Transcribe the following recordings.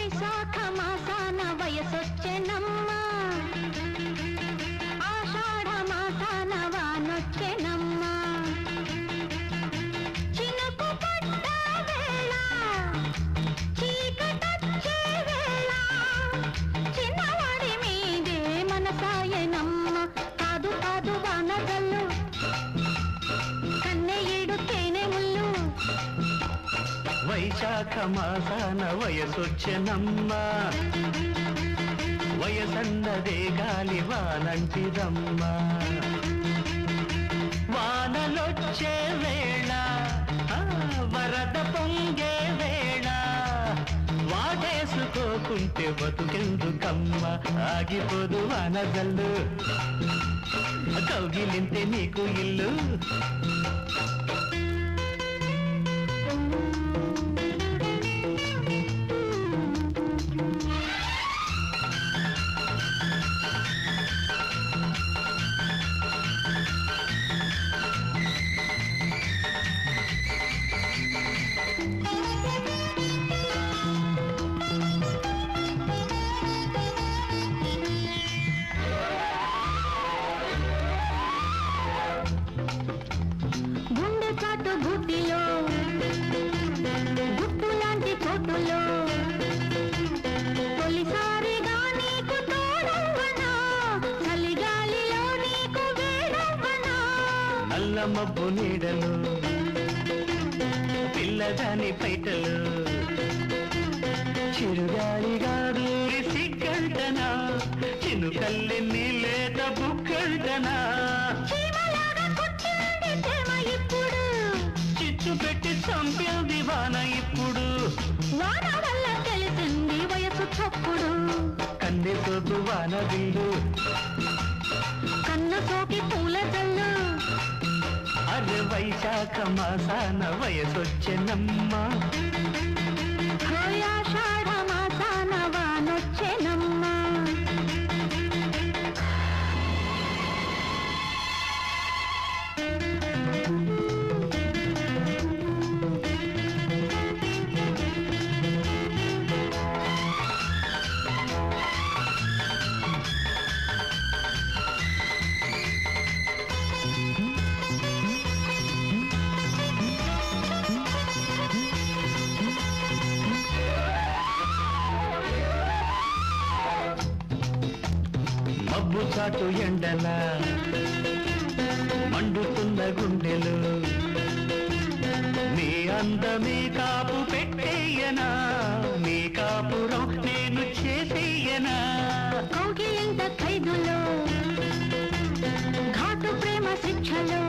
వైశాఖ మాసాన వయసొచ్చెనమ్మా ఆషాఢ మాసాన వానొచ్చెనమ్మా చినుకు పడ్డ వేళ చీకటొచ్చే వేళ చిన్నవాడి మీదే మనసాయనమ్మ కాదు కాదు వానగల్లు కన్నెయ్యడు తేనె ముళ్ళు వైశాఖ మాసాన వయసొచ్చెనమ్మా వయసన్నదే గాలి వానంటిదమ్మా వానలొచ్చే వేళ ఆ, వరద పొంగే వేళ వాటేసుకోకుంటే బతుకెందుకమ్మ ఆగిపోదు వానగల్లు కౌగిలింతే నీకు ఇల్లు గుండె చాటు గుడ్డిలో గుట్టు లాంటి చోటులో తొలిసారిగా నీకు తోడవ్వనా చలిగాలిలో నీకు వేడవ్వనా నల్ల మబ్బు నీడలు పిల్లదాని పైటలు చిరుగాలిగా దూరి సిగ్గంటనా చినుకల్లెన్ని లేత బుగ్గంటనా చీమలాగా కుట్టింది ప్రేమ ఇప్పుడు చిచ్చు పెట్టి చంపింది వాన ఇప్పుడు వాన వల్ల తెలిసింది వయసు చప్పుడు కన్నె సోకు వాన బిల్లు కన్న సోకి పూల జల్లు అరే వైశాఖ మాసాన వయసొచ్చెనమ్మా హోయాషాఢ మాసాన వానొచ్చెనమ్మా మబ్బు చాటు ఎండల మండుతున్న గుండెలు నీ అందమే కాపు పెట్టేయనా నీ కాపురం నేను చేసేయనా కౌగిలింత ఖైదులో ఘాటు ప్రేమ శిక్షలో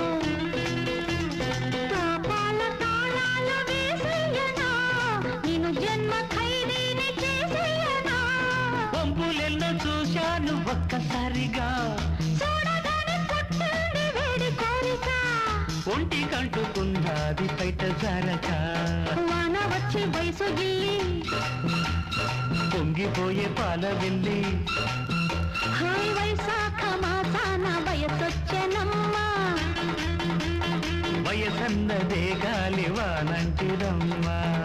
పాపాల తాళాల వేసేయనా నేను జన్మ ఖైదీని చేసేయనా పంపులెన్నో చూశాను ఒక్కసారిగా చూడగానే పుట్టింది వేడి కోరిక ఒంటి కంటుకున్నది బయట జరక వాన వచ్చి వయసు గిల్లి పొంగిపోయే పాల వెళ్ళి హాయ్ వైశాఖ మాసాన వయసొచ్చెనమ్మా వయసన్నదే గాలి వానంటిరమ్మా